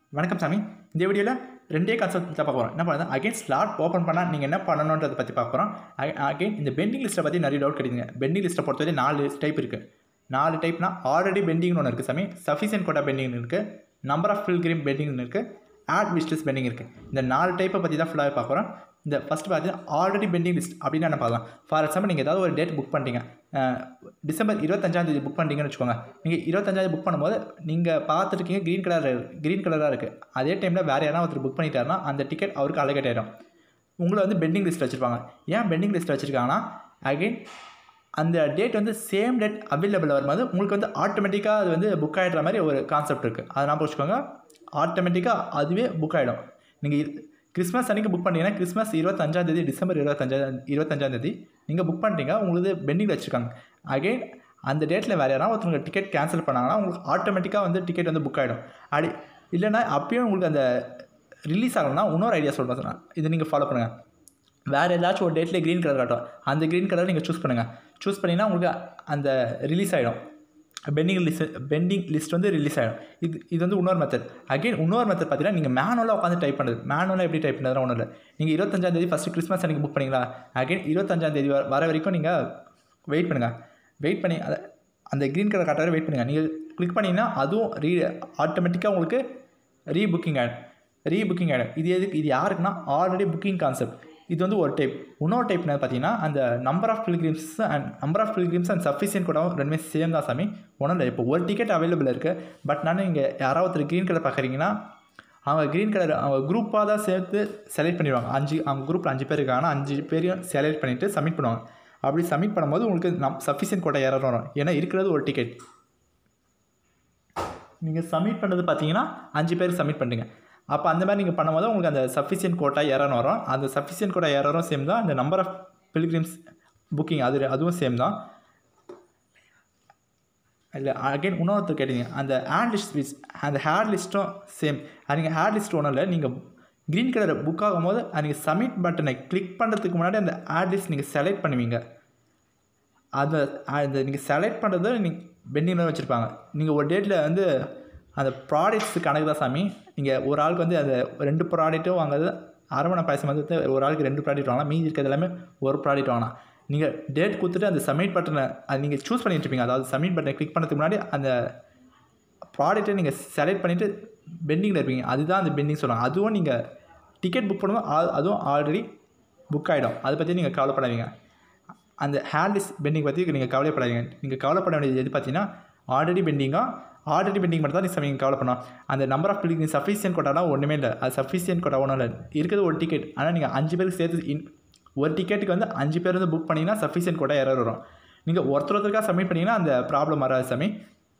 வணக்கம் சாமி இந்த வீடியோவில் ரெண்டே கான்செப்ட் தான் பார்க்க போகிறோம் என்ன பண்ணுறது அகைன் ஸ்லாட் ஓப்பன் பண்ணால் நீங்கள் என்ன பண்ணணுன்றதை பற்றி பார்க்க போகிறோம் அகைன் இந்த பெண்டிங் லிஸ்ட்டை பற்றி நிறைய டவுட் கிடைக்குங்க பெண்டிங் லிஸ்ட்டை பொறுத்தவரை நாலு டைப் இருக்குது நாலு டைப்னா ஆல்ரெடி பெண்டிங்னு ஒன்று இருக்குது சாமி சஃபிஷியன்ட் கோட்டா பெண்டிங்னு இருக்குது நம்பர் ஆஃப் ஃபில்கிரிம் பெண்டிங்னு இருக்குது ஆட் விஷ்லிஸ் பெண்டிங் இருக்குது இந்த நாலு டைப்பை பற்றி தான் ஃபுல்லாக பார்க்க போகிறோம் இந்த ஃபஸ்ட்டு பார்த்தீங்கன்னா ஆல்ரெடி பெண்டிங் லிஸ்ட் அப்படின்னு என்ன பார்க்கலாம் ஃபார் எக்ஸாம்பிள் நீங்கள் ஏதாவது ஒரு டேட் புக் பண்ணிட்டீங்க அஹ், டிசம்பர் இருபத்தஞ்சாந்தேதி புக் பண்ணிட்டீங்கன்னு வச்சுக்கோங்க நீங்கள் இருபத்தஞ்சாந்தேதி புக் பண்ணும்போது நீங்கள் பார்த்துருக்கீங்க க்ரீன் கலர் க்ரீன் கலராக இருக்குது அதே டைமில் வேறு யாராவது ஒருத்தர் புக் பண்ணிட்டாருன்னா அந்த டிக்கெட் அவருக்கு அலகேட் ஆகிடும் உங்களை வந்து பெண்டிங் லிஸ்ட் வச்சுருப்பாங்க ஏன் பெண்டிங் லிஸ்ட் வச்சுருக்காங்கன்னா அகைன் அந்த டேட் வந்து சேம் டேட் அவைலபிள் வரும்போது உங்களுக்கு வந்து ஆட்டோமேட்டிக்காக அது வந்து புக் ஆகிடுற மாதிரி ஒரு கான்செப்ட் இருக்குது அதை ஞாபகம் வச்சுக்கோங்க ஆட்டோமேட்டிக்காக அதுவே புக் ஆகிடும் நீங்கள் கிறிஸ்மஸ் அன்றைக்கி புக் பண்ணீங்கன்னா கிறிஸ்மஸ் இருபத்தஞ்சாந்தேதி டிசம்பர் இருபத்தஞ்சா இருபத்தஞ்சாந்தேதி நீங்கள் புக் பண்ணிட்டீங்க உங்களுக்கு பெண்டிங் வச்சுருக்காங்க அகைன் அந்த டேட்டில் வேறு யாராவது ஒருத்தவங்க டிக்கெட் கேன்சல் பண்ணாங்கன்னா உங்களுக்கு ஆட்டோமேட்டிக்காக வந்து டிக்கெட் வந்து புக் ஆகிடும் அப்படி இல்லைன்னா அப்பயும் உங்களுக்கு அந்த ரிலீஸ் ஆகணும்னா இன்னொரு ஐடியா சொல்கிறேன் நான் இது நீங்கள் ஃபாலோ பண்ணுங்கள் வேறு ஏதாச்சும் ஒரு டேட்டில் க்ரீன் கலர் காட்டும் அந்த க்ரீன் கலர் நீங்கள் சூஸ் பண்ணுங்கள் சூஸ் பண்ணிங்கன்னா உங்களுக்கு அந்த ரிலீஸ் ஆகிடும் பெண்டிங் லிஸ்ட் பெண்டிங் லிஸ்ட் வந்து ரிலீஸ் ஆகிடும் இது இது வந்து இன்னொரு மெத்தட் அகைன் இன்னொரு மெத்தட் பார்த்தீங்கன்னா நீங்கள் மேனுவலாக உட்காந்து டைப் பண்ணுறது மேனுவலாக எப்படி டைப் பண்ணுறது ஒன்றும் இல்லை நீங்கள் இருபத்தஞ்சாந்தேதி ஃபஸ்ட்டு கிறிஸ்மஸ் அன்றைக்கி புக் பண்ணீங்களா அகைன் இருபத்தஞ்சாந்தேதி வர வர வரைக்கும் நீங்கள் வெயிட் பண்ணுங்கள் வெயிட் பண்ணி அதை அந்த க்ரீன் கலர் காட்டுற வெயிட் பண்ணுங்கள் நீங்கள் கிளிக் பண்ணிங்கன்னா அதுவும் ரீ ஆட்டோமேட்டிக்காக உங்களுக்கு ரீபுக்கிங் ஆகிடும் ரீபுக்கிங் ஆகிடும் இது எதுக்கு இது யாருக்குன்னா ஆல்ரெடி புக்கிங் கான்செப்ட் இது வந்து ஒரு டைப் இன்னொரு டைப் என்ன பார்த்தீங்கன்னா அந்த number of pilgrims and number of pilgrims and sufficient கூட ரெண்டுமே சேம் தான் சாமி ஒன்றும் இல்லை இப்போ ஒரு டிக்கெட் அவைலபிள் இருக்குது பட் நான் இங்கே யாராவது ஒருத்தர் க்ரீன் கலர் பார்க்குறீங்கன்னா அவங்க க்ரீன் கலர் அவங்க குரூப்பாக தான் சேர்த்து செலக்ட் பண்ணிடுவாங்க அஞ்சு அவங்க குரூப்பில் அஞ்சு பேர் இருக்காங்கன்னா அஞ்சு பேரையும் செலக்ட் பண்ணிவிட்டு சப்மிட் பண்ணுவாங்க அப்படி சப்மிட் பண்ணும்போது உங்களுக்கு நம் சஃபிஷியன்ட் கோட்டை எரர் வரும் ஏன்னா இருக்கிறது ஒரு டிக்கெட் நீங்கள் சப்மிட் பண்ணுறது பார்த்தீங்கன்னா அஞ்சு பேர் சப்மிட் பண்ணுங்க அப்போ அந்த மாதிரி நீங்கள் பண்ணும்போது உங்களுக்கு அந்த சஃபிஷியன்ட் கோட்டா எரர் வரும் அந்த சஃபிஷியன்ட் கோட்டா எரரும் சேம் தான் அந்த நம்பர் ஆஃப் பில்கிரிம்ஸ் புக்கிங் அது அதுவும் சேம் தான் இல்லை அகைன் இன்னொருத்தர் கேட்டீங்க அந்த ஹேர் லிஸ்ட் அந்த ஹேர் லிஸ்ட்டும் சேம் அது நீங்கள் ஹேர் லிஸ்ட் ஒன்றும் இல்லை நீங்கள் க்ரீன் கலர் புக் ஆகும்போது அது நீங்கள் சப்மிட் பட்டனை கிளிக் பண்ணுறதுக்கு முன்னாடி அந்த ஹேர் லிஸ்ட் நீங்கள் செலக்ட் பண்ணுவீங்க அதை அந்த நீங்கள் செலக்ட் பண்ணுறது நீங்கள் பெண்டிங்கில் வச்சுருப்பாங்க நீங்கள் ஒரு டேட்டில் வந்து அந்த ப்ராடக்ட்ஸ் கணக்கு தான் சாமி நீங்கள் ஒரு ஆளுக்கு வந்து அந்த ரெண்டு ப்ராடக்ட்டும் வாங்குறது அரவணை பாயசம் வந்து ஒரு ஆளுக்கு ரெண்டு ப்ராடக்ட் வாங்கலாம் மீதி இருக்கிறது எல்லாமே ஒரு ப்ராடக்ட் வாங்கலாம் நீங்கள் டேட் கொடுத்துட்டு அந்த சப்மிட் பட்டனை அது நீங்கள் சூஸ் பண்ணிட்டு இருப்பீங்க அதாவது சப்மிட் பட்டனை கிளிக் பண்ணுறதுக்கு முன்னாடி அந்த ப்ராடக்ட்டை நீங்கள் செலக்ட் பண்ணிவிட்டு பெண்டிங்கில் இருப்பீங்க அதுதான் அந்த பெண்டிங் சொல்லுவாங்க அதுவும் நீங்கள் டிக்கெட் புக் பண்ணும்போது அது- அதுவும் ஆல்ரெடி புக் ஆகிடும் அதை பற்றி நீங்கள் கவலைப்படாதீங்க அந்த ஹேர் லிஸ்ட் பெண்டிங் பற்றி நீங்கள் கவலைப்படாதீங்க நீங்கள் கவலைப்பட வேண்டியது எது பார்த்தீங்கன்னா ஆல்ரெடி பெண்டிங்காக ஆல்ரெடி பெண்டிங் மட்டும் தான் நீங்கள் கவலை பண்ணணும் அந்த நம்பர் ஆஃப் பில்டிங் சஃபிஷியன்ட் கோட்டாலாம் ஒன்றுமே இல்லை அது சஃபிஷியன்ட் கோட்டா ஒன்றும் இல்லை இருக்கிறது ஒரு டிக்கெட் ஆனால் நீங்கள் அஞ்சு பேருக்கு சேர்த்து இன் ஒரு டிக்கெட்டுக்கு வந்து அஞ்சு பேர் வந்து புக் பண்ணிங்கன்னா சஃபிஷியன்ட் கோட்டா எரர் வரும் நீங்கள் ஒருத்தர் ஒருத்தருக்காக சப்மிட் பண்ணிங்கன்னா அந்த ப்ராப்ளம் வராது சாமி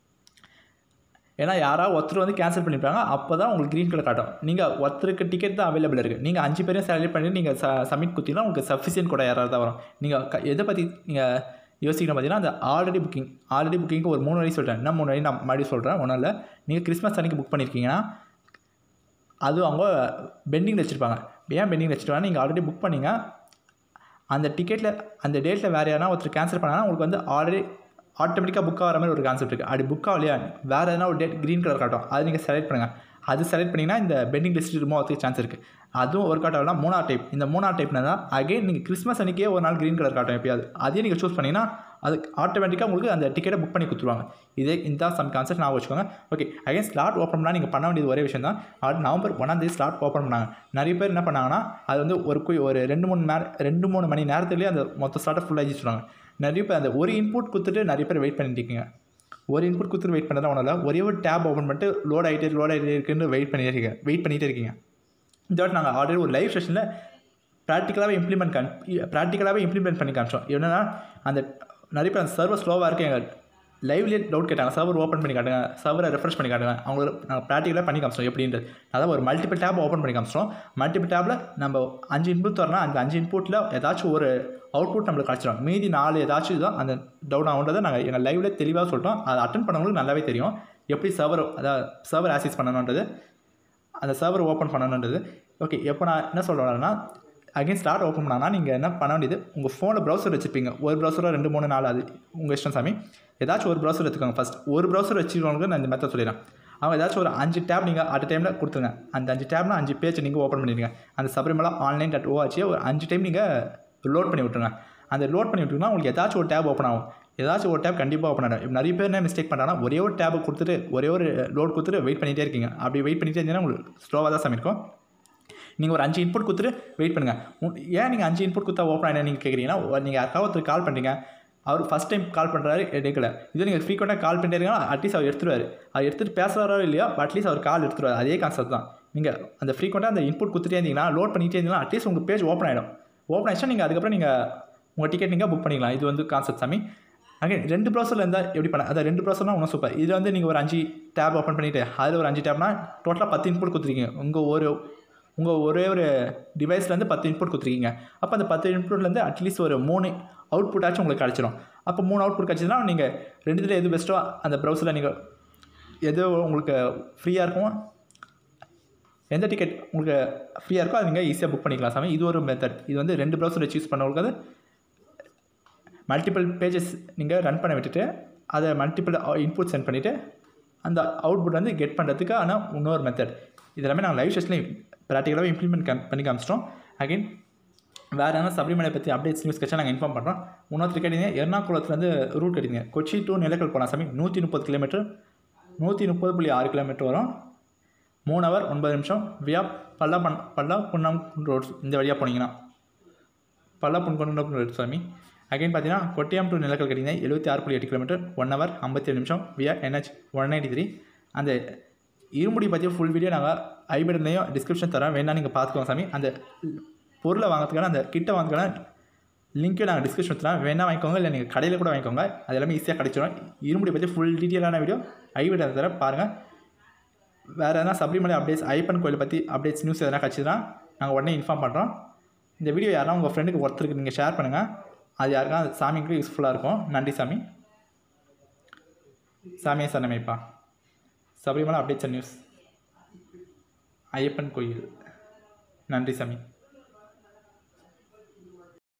ஏன்னா யாராவது ஒருத்தர் வந்து கேன்சல் பண்ணியிருப்பாங்க அப்போ தான் உங்களுக்கு க்ரீன் கலர் காட்டும் நீங்கள் ஒருத்தருக்கு டிக்கெட் தான் அவைலபிள் இருக்குது நீங்கள் அஞ்சு பேரையும் செலக்ட் பண்ணி நீங்கள் ச சப்மிட் கொடுத்தீங்கன்னா உங்களுக்கு சஃபிஷியன்ட் கூட யாராவது தான் வரும் நீங்கள் க எதை பற்றி நீங்கள் யோசிக்கணும் பார்த்தீங்கன்னா அந்த ஆல்ரெடி புக்கிங் ஆல்ரெடி புக்கிங்க்கு ஒரு மூணு வழி சொல்கிறேன் என்ன மூணு வழி நான் மறுபடியும் சொல்கிறேன் ஒன்றும் இல்லை நீங்கள் கிறிஸ்மஸ் அன்றைக்கி புக் பண்ணியிருக்கீங்கன்னா அது அவங்க பெண்டிங்கில் வச்சுருப்பாங்க ஏன் பெண்டிங்கில் வச்சுருவாங்க நீங்கள் ஆல்ரெடி புக் பண்ணீங்க அந்த டிக்கெட்டில் அந்த டேட்டில் வேறு யாரா ஒருத்தர் கேன்சல் பண்ணாங்கன்னா உங்களுக்கு வந்து ஆல்ரெடி ஆட்டோமேட்டிக்காக புக் ஆகிற மாதிரி ஒரு கான்செப்ட் இருக்குது அப்படி புக் ஆகலையா வேறு எதனா ஒரு டேட் க்ரீன் கலர் காட்டும் அது நீங்கள் செலக்ட் பண்ணுங்கள் அது செலக்ட் பண்ணிங்கன்னா இந்த பெண்டிங் லிஸ்ட் ரிமூவ் ஆகிறதுக்கு சான்ஸ் இருக்குது அதுவும் ஒர்க் அவுட் ஆகலாம் மூணாவது டைப் இந்த மூணாவது டைப்னா தான் அகைன் நீங்கள் கிறிஸ்மஸ் அன்றைக்கே ஒரு நாள் க்ரீன் கலர் காட்டும் எப்பயாவது அதையும் நீங்கள் சூஸ் பண்ணிங்கன்னா அது ஆட்டோமேட்டிக்காக உங்களுக்கு அந்த டிக்கெட்டை புக் பண்ணி கொடுத்துருவாங்க இதே இந்த சம் கான்செப்ட் நான் வச்சுக்கோங்க ஓகே அகைன் ஸ்லாட் ஓப்பன் பண்ணால் நீங்கள் பண்ண வேண்டியது ஒரே விஷயம் தான் அது நவம்பர் ஒன்றாந்தேதி ஸ்லாட் ஓப்பன் பண்ணாங்க நிறைய பேர் என்ன பண்ணாங்கன்னா அது வந்து ஒரு குய் ஒரு ரெண்டு மூணு நேரம் ரெண்டு மூணு மணி நேரத்துலேயே அந்த மொத்த ஸ்லாட்டை ஃபுல்லாக வச்சுருவாங்க நிறைய பேர் அந்த ஒரு இன்புட் கொடுத்துட்டு நிறைய பேர் வெயிட் பண்ணிட்டு இருக்கீங்க ஒரு இன்புட் கொடுத்துட்டு வெயிட் பண்ணதான் ஒன்றும் இல்லை ஒரே ஒரு டேப் ஓப்பன் பண்ணிட்டு லோட் ஆகிட்டே இருக்கு லோட் ஆகிட்டே இருக்குன்னு வெயிட் பண்ணிட்டே இருக்கீங்க வெயிட் பண்ணிகிட்டே இருக்கீங்க இந்த வாட்டி நாங்கள் ஆல்ரெடி ஒரு லைவ் செஷனில் ப்ராக்டிக்கலாகவே இம்ப்ளிமெண்ட் காமி ப்ராக்டிக்கலாகவே இம்ப்ளிமெண்ட் பண்ணி காமிச்சோம் என்னென்னா அந்த நிறைய பேர் அந்த சர்வர் ஸ்லோவாக இருக்கு எங்கள் லைவ்லேயே டவுட் கேட்டாங்க சர்வர் ஓப்பன் பண்ணி காட்டுங்க சர்வரை ரெஃப்ரெஷ் பண்ணி காட்டுங்க அவங்களுக்கு நாங்கள் ப்ராக்டிக்கலாக பண்ணி காமிச்சோம் எப்படின்றது அதாவது ஒரு மல்டிபிள் டேப் ஓப்பன் பண்ணி காமிச்சோம் மல்டிபிள் டேப்பில் நம்ம அஞ்சு இன்புட் தரணும் அந்த அஞ்சு இன்புட்டில் ஏதாச்சும் ஒரு அவுட்புட் நம்மளுக்கு கிடச்சிடும் மீதி நாலு ஏதாச்சும் தான் அந்த டவுன் ஆகுன்றதை நாங்கள் எங்கள் லைவ்ல தெளிவாக சொல்லிட்டோம் அதை அட்டன் பண்ணவங்களுக்கு நல்லாவே தெரியும் எப்படி சர்வர் அதாவது சர்வர் ஆக்சஸ் பண்ணணுன்றது அந்த சர்வர் ஓப்பன் பண்ணணுன்றது ஓகே எப்போ நான் என்ன சொல்கிறேன்னா அகைன் ஸ்டார்ட் ஓப்பன் பண்ணாங்கன்னா நீங்கள் என்ன பண்ண வேண்டியது உங்கள் ஃபோனில் ப்ரௌசர் வச்சுருப்பீங்க ஒரு ப்ரௌசரோ ரெண்டு மூணு நாலு அது உங்கள் இஷ்டம் சாமி ஏதாச்சும் ஒரு ப்ரௌசர் எடுத்துக்கோங்க ஃபஸ்ட் ஒரு ப்ரௌசர் வச்சுருக்கவங்களுக்கு நான் இந்த மெத்தட் சொல்லிடுறேன் அவங்க ஏதாச்சும் ஒரு அஞ்சு டேப் நீங்கள் அட் டைமில் கொடுத்துருங்க அந்த அஞ்சு டேப்னா அஞ்சு பேஜ் நீங்கள் ஓப்பன் பண்ணிடுங்க அந்த சபரிமலா ஆன்லைன் டாட் ஓஆச்சியை ஒரு அஞ்சு டைம் நீங்கள் லோட் பண்ணி விட்ருங்க அந்த லோட் பண்ணி விட்டிங்கன்னா உங்களுக்கு ஏதாச்சும் ஒரு டேப் ஓப்பன் ஆகும் ஏதாச்சும் ஒரு டேப் கண்டிப்பாக ஓப்பன் ஆகிடும் இப்போ நிறைய பேர் என்ன மிஸ்டேக் பண்ணுறாங்கன்னா ஒரே ஒரு டேப் கொடுத்துட்டு ஒரே ஒரு லோட் கொடுத்துட்டு வெயிட் பண்ணிகிட்டே இருக்கீங்க அப்படி வெயிட் பண்ணிகிட்டே இருந்தீங்கன்னா உங்களுக்கு ஸ்லோவாக தான் சமைக்கும் நீங்கள் ஒரு அஞ்சு இன்புட் கொடுத்துட்டு வெயிட் பண்ணுங்கள் உ- ஏன் நீங்கள் அஞ்சு இன்புட் கொடுத்தா ஓப்பன் ஆகினா நீங்கள் கேட்குறீங்கன்னா நீங்கள் யாருக்காவது ஒருத்தர் கால் பண்ணுறீங்க அவர் ஃபஸ்ட் டைம் கால் பண்ணுறாரு எடுக்கல இது நீங்கள் ஃப்ரீக்வெண்ட்டாக கால் பண்ணிட்டே இருக்கீங்கன்னா அட்லீஸ்ட் அவர் எடுத்துருவார் அவர் எடுத்துகிட்டு பேசுகிறாரோ இல்லையோ அட்லீஸ்ட் அவர் கால் எடுத்துருவார் அதே கான்செப்ட் தான் நீங்கள் அந்த ஃப்ரீக்வெண்ட்டாக அந்த இன்புட் கொடுத்துட்டே இருந்தீங்கன்னா லோட் பண்ணிட்டே இருந்தீங்கன்னா அட்லீஸ்ட் உங்கள் பேஜ் ஓப்பன் ஆகிடும் ஓப்பன் ஆயிடுச்சுன்னா நீங்கள் அதுக்கப்புறம் நீங்கள் உங்கள் டிக்கெட் நீங்கள் புக் பண்ணிக்கலாம் இது வந்து கான்செப்ட் சாமி அகைன் ரெண்டு ப்ரௌசரில் இருந்தால் எப்படி பண்ண அதான் ரெண்டு ப்ரௌசர்னா இன்னும் சூப்பர் இதில் வந்து நீங்கள் ஒரு அஞ்சு டேப் ஓப்பன் பண்ணிவிட்டு அதில் ஒரு அஞ்சு டேப்னா டோட்டலாக பத்து இன்புட் கொடுத்துருக்கீங்க உங்கள் ஒரு உங்கள் ஒரே ஒரு டிவைஸ்லேருந்து பத்து இன்புட் கொடுத்துருக்கீங்க அப்போ அந்த பத்து இன்புட்லேருந்து அட்லீஸ்ட் ஒரு மூணு அவுட்புட் ஆச்சும் உங்களுக்கு கிடச்சிரும் அப்போ மூணு அவுட்புட் கிடச்சிதுன்னா நீங்கள் ரெண்டுத்தில் எது பெஸ்ட்டோ அந்த ப்ரௌசரில் நீங்கள் எது உங்களுக்கு ஃப்ரீயாக இருக்கும் எந்த டிக்கெட் உங்களுக்கு ஃப்ரீயாக இருக்கோ அது நீங்கள் ஈஸியாக புக் பண்ணிக்கலாம் சாமி இது ஒரு மெத்தட் இது வந்து ரெண்டு ப்ரௌசரை சூஸ் பண்ணவங்களுக்கு அது மல்டிபிள் பேஜஸ் நீங்கள் ரன் பண்ண விட்டுட்டு அதை மல்டிபிள் இன்புட் சென்ட் பண்ணிவிட்டு அந்த அவுட்புட் வந்து கெட் பண்ணுறதுக்கு ஆனால் இன்னொரு மெத்தட் இதெல்லாமே நாங்கள் லைவ் செஷன்லேயும் ப்ராக்டிக்கலாகவே இம்ப்ளிமெண்ட் கம் பண்ணி காமிச்சிட்டோம் அகைன் வேறு என்ன சபரிமலை பற்றி அப்டேட்ஸ் நியூஸ் கட்சா நாங்கள் இன்ஃபார்ம் பண்ணுறோம் இன்னொருத்தர் கேட்டீங்க எர்ணாகுளத்துலேருந்து ரூட் கேட்டீங்க கொச்சி டு நிலக்கல் போகலாம் சாமி நூற்றி முப்பது கிலோமீட்டர் நூற்றி முப்பது புள்ளி ஆறு கிலோமீட்டர் வரும் மூணு ஹவர் ஒன்பது நிமிஷம் வியா பல்லா பண் பல்லா புண்ணம் ரோட்ஸ் இந்த வழியாக போனீங்கன்னா பல்லா புன்கொண்டம் ரோட் சாமி அகைன் பார்த்தீங்கன்னா கொட்டியம் டு நிலக்கல் கட்டிங்க எழுபத்தி ஆறு புள்ளி எட்டு கிலோமீட்டர் ஒன் ஹவர் ஐம்பத்தி ஏழு நிமிஷம் வியா என்ஹெச் ஒன் நைன்டி த்ரீ அந்த இருமுடி பற்றி ஃபுல் வீடியோ நாங்கள் ஐபேட்லேயும் டிஸ்கிரிப்ஷன் தரோம் வேணா நீங்கள் பார்த்துக்கோங்க சாமி அந்த பொருளை வாங்குறதுக்கான அந்த கிட்ட வாங்குறதுக்கான லிங்க்கை நாங்கள் டிஸ்கிரிப்ஷன் தரோம் வேணா வாங்கிக்கோங்க இல்லை நீங்கள் கடையில் கூட வாங்கிக்கோங்க அது எல்லாமே ஈஸியாக கிடைச்சிடும் இருமுடி பற்றி ஃபுல் டீட்டெயிலான வீடியோ ஐபேட் தர பாருங்கள் வேறு எதனா சபரிமலை அப்டேட்ஸ் ஐப்பன் கோயில் பற்றி அப்டேட்ஸ் நியூஸ் எதனா கிடச்சிதுன்னா நாங்கள் உடனே இன்ஃபார்ம் பண்ணுறோம் இந்த வீடியோ யாரா உங்கள் ஃப்ரெண்டுக்கு ஒருத்தருக்கு நீங்கள் ஷேர் பண்ணுங்கள் அது யாருக்கா சாமிக்கு யூஸ்ஃபுல்லாக இருக்கும் நன்றி சாமி சாமியே சரணமைப்பா Sabarimala updates and news Ayyappan கோயில் நன்றி சாமி